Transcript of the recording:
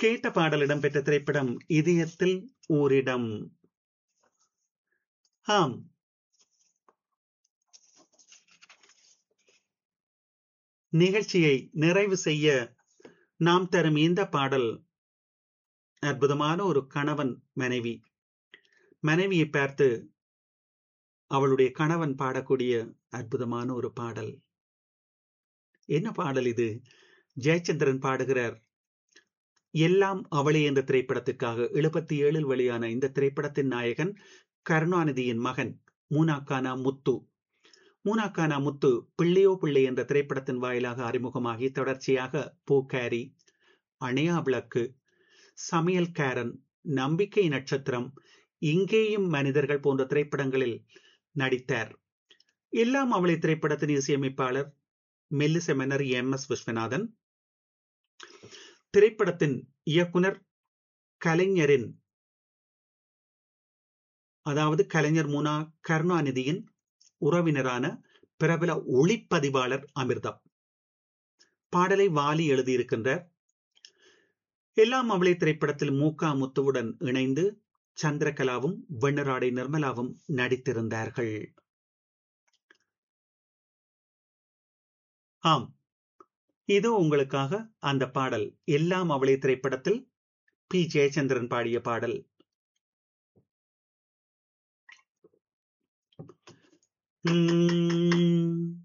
கேட்ட பாடல் இடம்பெற்ற திரைப்படம் இதயத்தில் ஓரிடம் ஆம் நிகழ்ச்சியை நிறைவு செய்ய நாம் தரும் இந்த பாடல் அற்புதமான ஒரு கணவன் மனைவி மனைவியை பார்த்து அவளுடைய கணவன் பாடக்கூடிய அற்புதமான ஒரு பாடல் என்ன பாடல் இது ஜெயச்சந்திரன் பாடுகிறார் எல்லாம் அவளே என்ற திரைப்படத்துக்காக எழுபத்தி ஏழில் வெளியான இந்த திரைப்படத்தின் நாயகன் கருணாநிதியின் மகன் மூனாக்கானா முத்து மூனாக்கானா முத்து பிள்ளையோ பிள்ளை என்ற திரைப்படத்தின் வாயிலாக அறிமுகமாகி தொடர்ச்சியாக பூக்காரி அணையா விளக்கு சமையல்காரன் நம்பிக்கை நட்சத்திரம் இங்கேயும் மனிதர்கள் போன்ற திரைப்படங்களில் நடித்தார் எல்லாம் அவளை திரைப்படத்தின் இசையமைப்பாளர் மெல்லிசை மன்னர் எம் எஸ் விஸ்வநாதன் திரைப்படத்தின் இயக்குனர் கலைஞரின் அதாவது கலைஞர் முனா கருணாநிதியின் உறவினரான பிரபல ஒளிப்பதிவாளர் அமிர்தா பாடலை வாலி எழுதியிருக்கின்றார் எல்லாம் அவளை திரைப்படத்தில் மூகா முத்துவுடன் இணைந்து சந்திரகலாவும் வெண்ணராடை நிர்மலாவும் நடித்திருந்தார்கள் ஆம் இதோ உங்களுக்காக அந்த பாடல் எல்லாம் அவளை திரைப்படத்தில் பி ஜெயச்சந்திரன் பாடிய பாடல் உம்